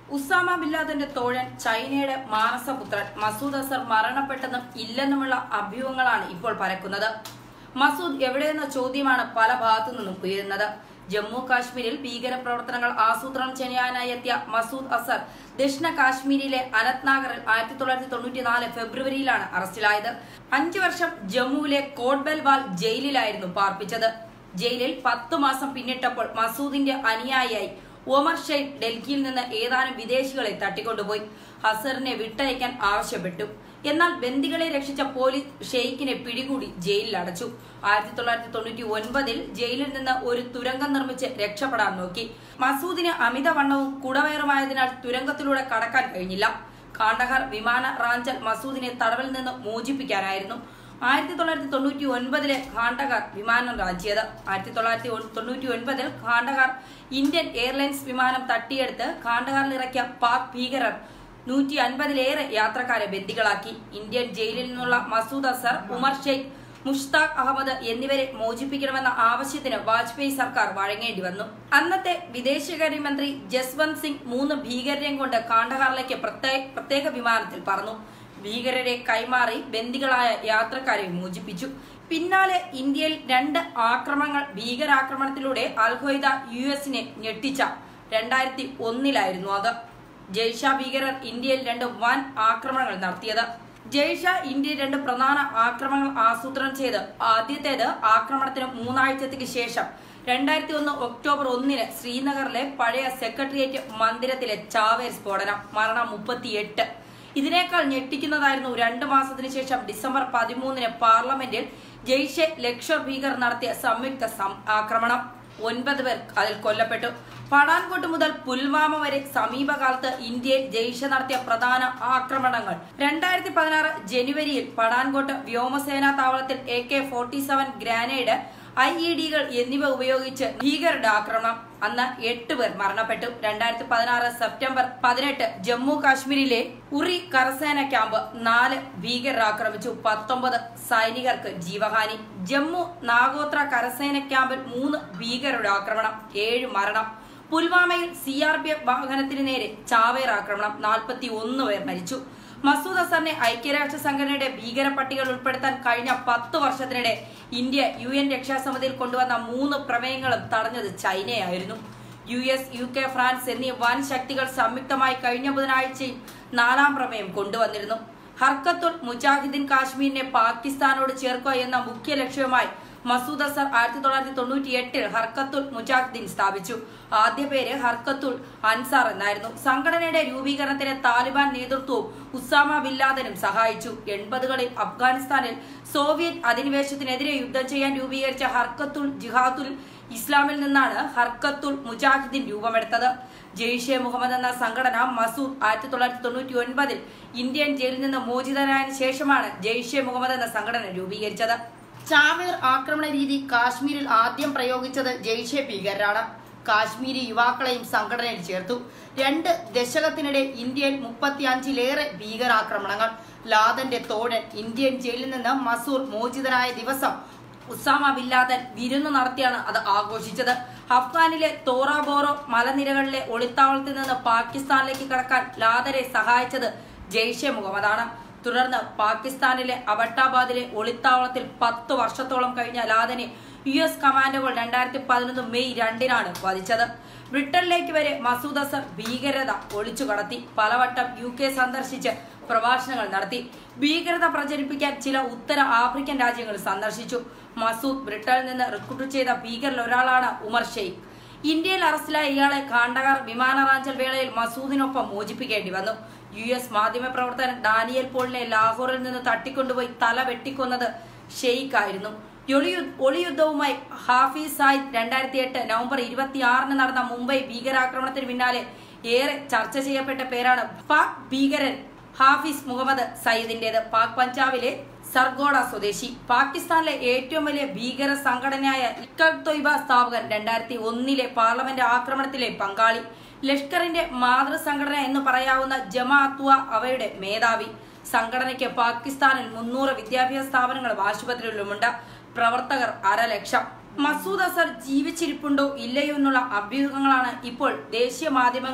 Usama ബില്ലാദിന്റെ തോഴൻ ചൈനയുടെ മാനസപുത്രൻ മസൂദ് അസർ മരണപ്പെട്ടെന്നും ഇല്ലെന്നുമുള്ള അഭ്യൂഹങ്ങളാണ് ഇപ്പോൾ പരക്കുന്നത് മസൂദ് എവിടെയെന്ന ചോദ്യമാണ് പല ഭാഗത്തു നിന്നും ഉയരുന്നത് ജമ്മു കാശ്മീരിൽ ഭീകരപ്രവർത്തനങ്ങൾ ആസൂത്രണം ചെയ്യാനായി എത്തിയ മസൂദ് അസർ ദക്ഷിണ കാശ്മീരിലെ അനത്നാഗറിൽ ആയിരത്തി തൊള്ളായിരത്തി തൊണ്ണൂറ്റിനാല് ഫെബ്രുവരിയിലാണ് അറസ്റ്റിലായത് അഞ്ചു വർഷം ജമ്മുവിലെ കോട്ബൽവാൽ ജയിലിലായിരുന്നു പാർപ്പിച്ചത് ജയിലിൽ പത്തു മാസം പിന്നിട്ടപ്പോൾ മസൂദിന്റെ അനുയായിയായി ഒമർ ഷെയ്ഖ് ഡൽഹിയിൽ നിന്ന് ഏതാനും വിദേശികളെ തട്ടിക്കൊണ്ടുപോയി ഹസറിനെ വിട്ടയക്കാൻ ആവശ്യപ്പെട്ടു എന്നാൽ ബന്ദികളെ രക്ഷിച്ച പോലീസ് ഷെയ്ഖിനെ പിടികൂടി ജയിലിൽ അടച്ചു ആയിരത്തി തൊള്ളായിരത്തി തൊണ്ണൂറ്റി ഒൻപതിൽ ജയിലിൽ നിന്ന് ഒരു തുരങ്കം നിർമ്മിച്ച് രക്ഷപ്പെടാൻ നോക്കി മസൂദിന് അമിതവണ്ണവും കുടവയറുമായതിനാൽ തുരങ്കത്തിലൂടെ കടക്കാൻ കഴിഞ്ഞില്ല കാണ്ഡഹാർ വിമാന റാഞ്ചൽ മസൂദിനെ തടവിൽ നിന്ന് മോചിപ്പിക്കാനായിരുന്നു ആയിരത്തി തൊള്ളായിരത്തി തൊണ്ണൂറ്റി ഒൻപതിലെ ഖാണ്ടഹാർ വിമാനം റാഞ്ചിയത് ആയിരത്തി തൊള്ളായിരത്തി തൊണ്ണൂറ്റി ഒൻപതിൽ ഖാണ്ടഹാർ ഇന്ത്യൻ എയർലൈൻസ് വിമാനം തട്ടിയെടുത്ത് ഖാണ്ടഹാറിൽ ഇറക്കിയ പാക് ഭീകരർ നൂറ്റി അൻപതിലേറെ യാത്രക്കാരെ ബന്ദികളാക്കി ഇന്ത്യൻ ജയിലിൽ നിന്നുള്ള മസൂദ് അസർ ഉമർ ഷെയ്ഖ് മുഷ്താഖ് അഹമ്മദ് എന്നിവരെ മോചിപ്പിക്കണമെന്ന ആവശ്യത്തിന് വാജ്പേയി സർക്കാർ വഴങ്ങേണ്ടി വന്നു അന്നത്തെ വിദേശകാര്യമന്ത്രി ജസ്വന്ത് സിംഗ് മൂന്ന് ഭീകരരെയും കൊണ്ട് കാണ്ഡഹാറിലേക്ക് പ്രത്യേക പ്രത്യേക വിമാനത്തിൽ പറന്നു ഭീകരരെ കൈമാറി ബന്ദികളായ യാത്രക്കാരെ മോചിപ്പിച്ചു പിന്നാലെ ഇന്ത്യയിൽ രണ്ട് ആക്രമണങ്ങൾ ഭീകരാക്രമണത്തിലൂടെ അൽഖ്വയ്ദ യു എസിനെ ഞെട്ടിച്ച രണ്ടായിരത്തി ഒന്നിലായിരുന്നു അത് ജയ്ഷ ഭീകരർ ഇന്ത്യയിൽ രണ്ട് വൻ ആക്രമണങ്ങൾ നടത്തിയത് ജയ്ഷ ഇന്ത്യയിൽ രണ്ട് പ്രധാന ആക്രമണങ്ങൾ ആസൂത്രണം ചെയ്ത് ആദ്യത്തേത് ആക്രമണത്തിന് മൂന്നാഴ്ചത്തേക്ക് ശേഷം രണ്ടായിരത്തി ഒന്ന് ഒക്ടോബർ ഒന്നിന് ശ്രീനഗറിലെ പഴയ സെക്രട്ടേറിയറ്റ് മന്ദിരത്തിലെ ചാവേർ സ്ഫോടനം മരണം മുപ്പത്തിയെട്ട് ഇതിനേക്കാൾ ഞെട്ടിക്കുന്നതായിരുന്നു രണ്ടു മാസത്തിനു ശേഷം ഡിസംബർ പതിമൂന്നിന് പാർലമെന്റിൽ ജയ്ഷെ ലക്ഷർ ഭീകർ നടത്തിയ സംയുക്ത സം- ആക്രമണം ഒൻപത് പേർ അതിൽ കൊല്ലപ്പെട്ടു പഠാൻകോട്ട് മുതൽ പുൽവാമ വരെ സമീപകാലത്ത് ഇന്ത്യയിൽ ജയ്ഷ നടത്തിയ പ്രധാന ആക്രമണങ്ങൾ രണ്ടായിരത്തി പതിനാറ് ജനുവരിയിൽ പഠാൻകോട്ട് വ്യോമസേനാ താവളത്തിൽ A K forty seven grenade I E ഡികൾ എന്നിവ ഉപയോഗിച്ച് ഭീകരരുടെ ആക്രമണം അന്ന് എട്ട് പേർ മരണപ്പെട്ടു രണ്ടായിരത്തി പതിനാറ് സെപ്റ്റംബർ പതിനെട്ട് ജമ്മു കാശ്മീരിലെ ഉറി കരസേന ക്യാമ്പ് നാല് ഭീകരർ ആക്രമിച്ചു പത്തൊമ്പത് സൈനികർക്ക് ജീവഹാനി ജമ്മു നാഗോത്ര കരസേന ക്യാമ്പിൽ മൂന്ന് ഭീകരരുടെ ആക്രമണം ഏഴ് മരണം പുൽവാമയിൽ സി ആർ പി എഫ് വാഹനത്തിന് നേരെ ചാവേർ ആക്രമണം നാൽപ്പത്തി ഒന്ന് പേർ മരിച്ചു മസൂദ് അസറിനെ ഐക്യരാഷ്ട്ര സംഘടനയുടെ ഭീകര പട്ടികയിൽ ഉൾപ്പെടുത്താൻ കഴിഞ്ഞ പത്ത് വർഷത്തിനിടെ ഇന്ത്യ യു എൻ രക്ഷാസമിതിയിൽ കൊണ്ടുവന്ന മൂന്ന് പ്രമേയങ്ങളും തടഞ്ഞത് ചൈനയായിരുന്നു U S U K France എന്നീ വൻ ശക്തികൾ സംയുക്തമായി കഴിഞ്ഞ ബുധനാഴ്ചയും നാലാം പ്രമേയം കൊണ്ടുവന്നിരുന്നു ഹർക്കത്തുൽ മുജാഹിദ്ദീൻ കാശ്മീരിനെ പാകിസ്ഥാനോട് ചേർക്കുക എന്ന മുഖ്യ ലക്ഷ്യവുമായി മസൂദ് അസർ ആയിരത്തി തൊള്ളായിരത്തി തൊണ്ണൂറ്റി എട്ടിൽ ഹർക്കത്തുൽ മുജാഹിദ്ദീൻ സ്ഥാപിച്ചു ആദ്യ പേര് ഹർക്കത്തുൽ അൻസാർ എന്നായിരുന്നു സംഘടനയുടെ രൂപീകരണത്തിന് താലിബാൻ നേതൃത്വവും ഉസാമ ബില്ലാദനും സഹായിച്ചു എൺപതുകളിൽ അഫ്ഗാനിസ്ഥാനിൽ സോവിയറ്റ് അധിനിവേശത്തിനെതിരെ യുദ്ധം ചെയ്യാൻ രൂപീകരിച്ച ഹർക്കത്തുൽ ജിഹാദുൽ ഇസ്ലാമിൽ നിന്നാണ് ഹർക്കത്തുൽ മുജാഹിദ്ദീൻ രൂപമെടുത്തത് ജെയ്ഷെ മുഹമ്മദ് എന്ന സംഘടന മസൂദ് ആയിരത്തി തൊള്ളായിരത്തി തൊണ്ണൂറ്റി ഒൻപതിൽ ഇന്ത്യൻ ജയിലിൽ നിന്ന് മോചിതനായതിനു ശേഷമാണ് ജെയ്ഷെ മുഹമ്മദ് എന്ന സംഘടന രൂപീകരിച്ചത് ചാവേർ ആക്രമണ രീതി കാശ്മീരിൽ ആദ്യം പ്രയോഗിച്ചത് ജെയ്ഷെ ഭീകരരാണ് കാശ്മീരി യുവാക്കളെയും സംഘടനയിൽ ചേർത്തു രണ്ട് ദശകത്തിനിടെ ഇന്ത്യയിൽ മുപ്പത്തിയഞ്ചിലേറെ ഭീകരാക്രമണങ്ങൾ ലാദന്റെ തോഴൻ ഇന്ത്യൻ ജയിലിൽ നിന്ന് മസൂർ മോചിതനായ ദിവസം ഉസാമ ബില്ലാദൻ വിരുന്നു നടത്തിയാണ് അത് ആഘോഷിച്ചത് അഫ്ഗാനിലെ തോറാബോറോ മലനിരകളിലെ ഒളിത്താവളത്തിൽ നിന്ന് പാകിസ്ഥാനിലേക്ക് കടക്കാൻ ലാദരെ സഹായിച്ചത് ജെയ്ഷെ മുഹമ്മദാണ് തുടർന്ന് പാകിസ്ഥാനിലെ അബട്ടാബാദിലെ ഒളിത്താവളത്തിൽ പത്ത് വർഷത്തോളം കഴിഞ്ഞ ലാദനെ യു എസ് കമാൻഡോകൾ രണ്ടായിരത്തി പതിനൊന്ന് മെയ് രണ്ടിനാണ് വധിച്ചത് ബ്രിട്ടനിലേക്ക് വരെ മസൂദ് അസർ ഭീകരത ഒളിച്ചു കടത്തി പലവട്ടം യു കെ സന്ദർശിച്ച് പ്രഭാഷണങ്ങൾ നടത്തി ഭീകരത പ്രചരിപ്പിക്കാൻ ചില ഉത്തര ആഫ്രിക്കൻ രാജ്യങ്ങൾ സന്ദർശിച്ചു മസൂദ് ബ്രിട്ടനിൽ നിന്ന് റിക്രൂട്ട് ചെയ്ത ഭീകരിൽ ഒരാളാണ് ഉമർ ഷെയ്ഖ് ഇന്ത്യയിൽ അറസ്റ്റിലായ ഇയാളെ കാണ്ഡഹാർ വിമാനറാഞ്ചൽ വേളയിൽ മസൂദിനൊപ്പം മോചിപ്പിക്കേണ്ടി വന്നു യു എസ് മാധ്യമപ്രവർത്തകൻ ഡാനിയൽ പോളിനെ ലാഹോറിൽ നിന്ന് തട്ടിക്കൊണ്ടുപോയി തല വെട്ടിക്കൊന്നത് ഷെയ്ഖ് ആയിരുന്നു ഒളിയു- ഒളിയുദ്ധവുമായി ഹാഫിസ് സായിദ് രണ്ടായിരത്തി എട്ട് നവംബർ ഇരുപത്തിയാറിന് നടന്ന മുംബൈ ഭീകരാക്രമണത്തിന് പിന്നാലെ ഏറെ ചർച്ച ചെയ്യപ്പെട്ട പേരാണ് പാക് ഭീകരൻ ഹാഫിസ് മുഹമ്മദ് സയ്യിദിന്റേത് പാക് പഞ്ചാബിലെ സർഗോഡ സ്വദേശി പാകിസ്ഥാനിലെ ഏറ്റവും വലിയ ഭീകര സംഘടനയായ ലഷ്കർ തൊയ്ബ സ്ഥാപകൻ രണ്ടായിരത്തി ഒന്നിലെ പാർലമെന്റ് ആക്രമണത്തിലെ പങ്കാളി ലഷ്കറിന്റെ മാതൃസംഘടന എന്ന് പറയാവുന്ന ജമാഅത്വ അവയുടെ മേധാവി സംഘടനയ്ക്ക് പാകിസ്ഥാനിൽ മുന്നൂറ് വിദ്യാഭ്യാസ സ്ഥാപനങ്ങളും ആശുപത്രികളിലുമുണ്ട് പ്രവർത്തകർ അരലക്ഷം മസൂദ് അസർ ജീവിച്ചിരിപ്പുണ്ടോ ഇല്ലയോ എന്നുള്ള അഭ്യൂഹങ്ങളാണ് ഇപ്പോൾ ദേശീയ മാധ്യമങ്ങളും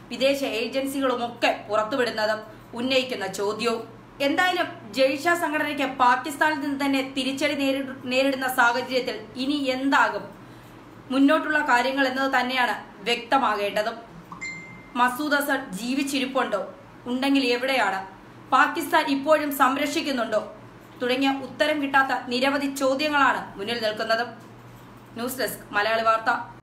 വിദേശ ഏജൻസികളുമൊക്കെ പുറത്തുവിടുന്നത് ഉന്നയിക്കുന്ന ചോദ്യവും എന്തായാലും ജയ്ഷ സംഘടനയ്ക്ക് പാകിസ്ഥാനിൽ നിന്ന് തന്നെ തിരിച്ചടി നേരിട- നേരിടുന്ന സാഹചര്യത്തിൽ ഇനി എന്താകും മുന്നോട്ടുള്ള കാര്യങ്ങൾ എന്നത് തന്നെയാണ് വ്യക്തമാകേണ്ടതും മസൂദ് അസർ ജീവിച്ചിരിപ്പുണ്ടോ ഉണ്ടെങ്കിൽ എവിടെയാണ് പാകിസ്ഥാൻ ഇപ്പോഴും സംരക്ഷിക്കുന്നുണ്ടോ തുടങ്ങിയ ഉത്തരം കിട്ടാത്ത നിരവധി ചോദ്യങ്ങളാണ് മുന്നിൽ നിൽക്കുന്നത് ന്യൂസ് ഡെസ്ക് മലയാളി വാർത്ത